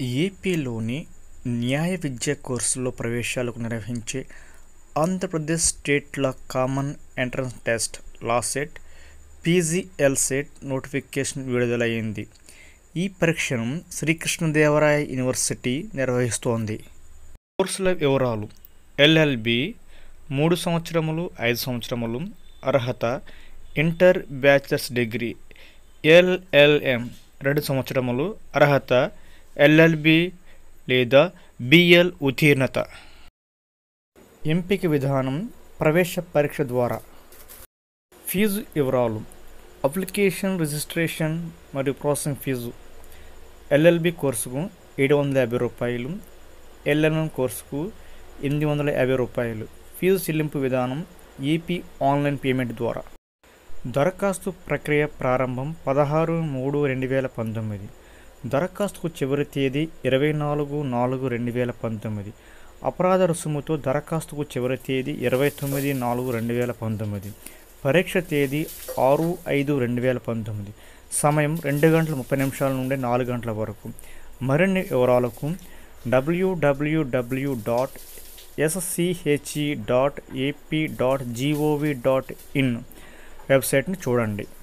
ఏపీలోని న్యాయ విద్యా కోర్సుల్లో ప్రవేశాలకు నిర్వహించే Andhra Pradesh state law common entrance test LAWCET PGLCET notification విడుదలైంది ఈ పరీక్షను శ్రీకృష్ణదేవరాయ యూనివర్సిటీ నిర్వహిస్తోంది కోర్సుల వివరాలు ఎల్ఎల్బి మూడు సంవత్సరములు ఐదు సంవత్సరములు అర్హత ఇంటర్ బ్యాచిలర్స్ డిగ్రీ ఎల్ఎల్ఎం రెండు సంవత్సరములు అర్హత ఎల్ఎల్బి లేదా బిఎల్ ఉత్తీర్ణత ఎంపిక విధానం ప్రవేశ పరీక్ష ద్వారా ఫీజు వివరాలు అప్లికేషన్ రిజిస్ట్రేషన్ మరియు ప్రాసెసింగ్ ఫీజు ఎల్ఎల్బి కోర్సుకు ఏడు వందల యాభై రూపాయలు ఎల్ఎల్ఎం కోర్సుకు ఎనిమిది వందల యాభై రూపాయలు ఫీజు చెల్లింపు విధానం ఏపీ ఆన్లైన్ పేమెంట్ ద్వారా దరఖాస్తు ప్రక్రియ ప్రారంభం పదహారు మూడు రెండు వేల పంతొమ్మిది దరఖాస్తుకు చివరి తేదీ ఇరవై నాలుగు నాలుగు రెండు వేల పంతొమ్మిది అపరాధ రుసుముతో దరఖాస్తుకు చివరి తేదీ ఇరవై తొమ్మిది నాలుగు రెండు వేల పంతొమ్మిది పరీక్ష తేదీ ఆరు ఐదు రెండు వేల పంతొమ్మిది సమయం రెండు గంటల ముప్పై నిమిషాల నుండి నాలుగు గంటల వరకు మరిన్ని వివరాలకు డబ్ల్యూడబ్ల్యూడబ్ల్యూ dot SCHE dot AP dot GOV dot in వెబ్సైట్ని చూడండి